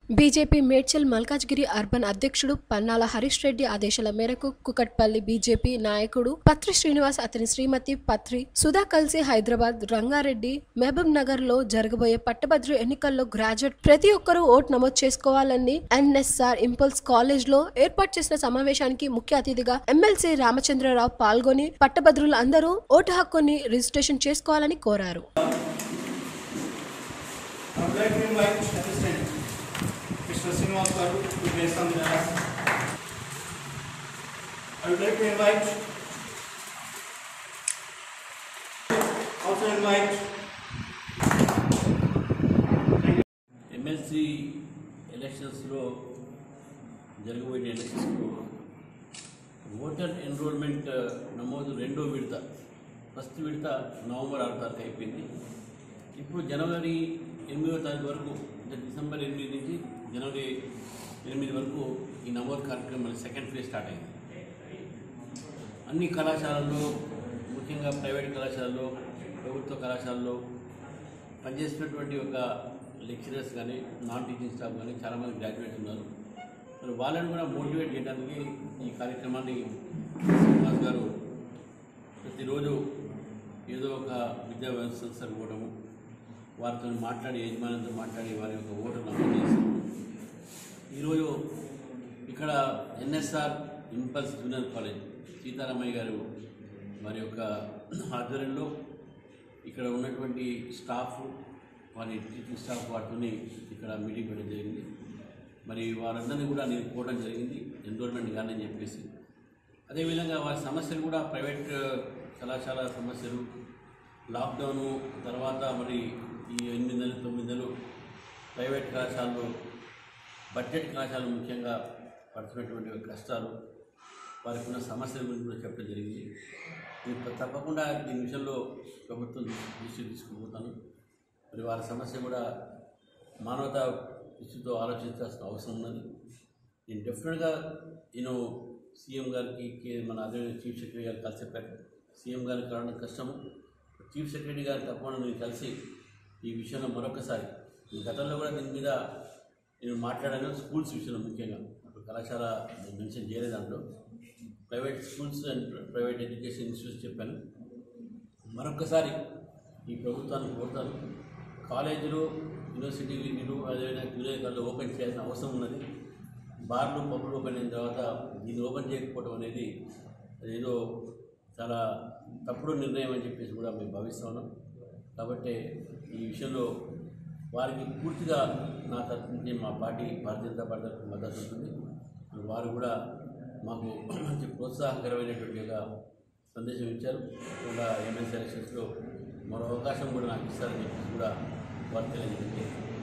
BJP Medchal Malkajgiri urban అధ్యక్షుడు పన్నాల హరీష్ రెడ్డి ఆదేశాల మేరకు కుకట్పల్లి బీజేపీ నాయకుడు పత్రి శ్రీనివాస్ అతని శ్రీమతి పత్రి సుధా కలిసి హైదరాబాద్ రంగారెడ్డి మహబూబ్ నగర్ లో జరగబోయే పట్టభద్రు ఎన్నికల్లో గ్రాడ్యుయేట్ ప్రతి ఒక్కరూ ఓటు నమోదు చేసుకోవాలని ఎన్ఎస్ఆర్ ఇంపల్స్ కాలేజ్ లో ఏర్పాటు చేసిన సమావేశానికి ముఖ్య అతిథిగా ఎమ్మెల్సీ రామచంద్రరావు పాల్గొని పట్టభద్రులు అందరూ ఓటు హక్కుని రిజిస్ట్రేషన్ చేసుకోవాలని కోరారు I would like to invite Assistant Mr. Srinivas Garu to place on the dais. I would like to invite also invite MLC ఎలక్షన్స్లో జరగబోయే ఎలక్షన్స్లో ఓటర్ ఎన్రోల్మెంట్ నమోదు రెండో విడత ఫస్ట్ విడత నవంబర్ ఆరు తారీఖు అయిపోయింది ఇప్పుడు జనవరి ఎనిమిదో తారీఖు వరకు అంటే డిసెంబర్ ఎనిమిది నుంచి జనవరి ఎనిమిది వరకు ఈ నమోదు కార్యక్రమం సెకండ్ ఫేజ్ స్టార్ట్ అయింది అన్ని కళాశాలల్లో ముఖ్యంగా ప్రైవేట్ కళాశాలలో ప్రభుత్వ కళాశాలలో పనిచేసినటువంటి ఒక లెక్చరర్స్ కానీ నాన్ టీచింగ్ స్టాఫ్ కానీ చాలామంది గ్రాడ్యుయేట్స్ ఉన్నారు మరి వాళ్ళని కూడా మోటివేట్ చేయడానికి ఈ కార్యక్రమాన్ని శ్రీనివాస్ గారు ప్రతిరోజు ఏదో ఒక విద్యా వ్యవస్థ సరిపోవడము వారితో మాట్లాడి యజమానులతో మాట్లాడి వారి యొక్క ఓటు నమోదు చేసి ఈరోజు ఇక్కడ NSR impulse junior college Seetharamaiah garu వారి యొక్క ఆధ్వర్యంలో ఇక్కడ ఉన్నటువంటి స్టాఫ్ వారి టీచింగ్ స్టాఫ్ వారితో ఇక్కడ మీటింగ్ పెట్టడం జరిగింది మరి వారందరినీ కూడా నేను కోవడం జరిగింది ఎన్రోల్మెంట్ కానీ అని చెప్పేసి అదేవిధంగా వారి సమస్యలు కూడా ప్రైవేట్ కళాశాల సమస్యలు లాక్డౌను తర్వాత మరి ఈ ఎనిమిది నెలలు తొమ్మిది నెలలు ప్రైవేట్ కళాశాలలో బడ్జెట్ కళాశాలలు ముఖ్యంగా పడుతున్నటువంటి కష్టాలు వారికి ఉన్న సమస్యల గురించి కూడా చెప్పడం జరిగింది నేను తప్పకుండా దీని విషయంలో ప్రభుత్వం దృష్టి తీసుకుపోతాను మరి వారి సమస్య కూడా మానవతా దృష్టితో ఆలోచించాల్సిన అవసరం ఉన్నది నేను డెఫినెట్గా నేను సీఎం గారికి కే- మన అదే చీఫ్ సెక్రటరీ గారు కలిసి చెప్పారు సీఎం గారికి రావడం కష్టము చీఫ్ సెక్రటరీ గారు తప్పకుండా నేను కలిసి ఈ విషయంలో మరొకసారి ఈ గతంలో కూడా దీని మీద నేను మాట్లాడాను స్కూల్స్ విషయంలో ముఖ్యంగా అప్పుడు కళాశాల నేను మెన్షన్ చేయలేదు దాంట్లో private schools and private education institutes చెప్పాను మరొకసారి ఈ ప్రభుత్వాన్ని కోరుతాను కాలేజీలు యూనివర్సిటీలు అదేవిధంగా విలేకరులు ఓపెన్ చేయాల్సిన అవసరం ఉన్నది బార్లు పబ్బులు ఓపెన్ అయిన తర్వాత దీన్ని ఓపెన్ చేయకపోవడం అనేది అదేదో చాలా తప్పుడు నిర్ణయం అని చెప్పేసి కూడా మేము భావిస్తా ఉన్నాం కాబట్టి ఈ విషయంలో వారికి పూర్తిగా నా తరఫు నుంచి మా పార్టీ భారతీయ జనతా పార్టీ తరఫున మద్దతు ఉంటుంది మరి వారు కూడా మాకు మంచి ప్రోత్సాహకరమైనటువంటి ఒక సందేశం ఇచ్చారు కూడా ఎమ్మెల్సీ ఎలక్షన్స్లో మరో అవకాశం కూడా నాకు ఇస్తారని చెప్పేసి కూడా వారు తెలియజేయండి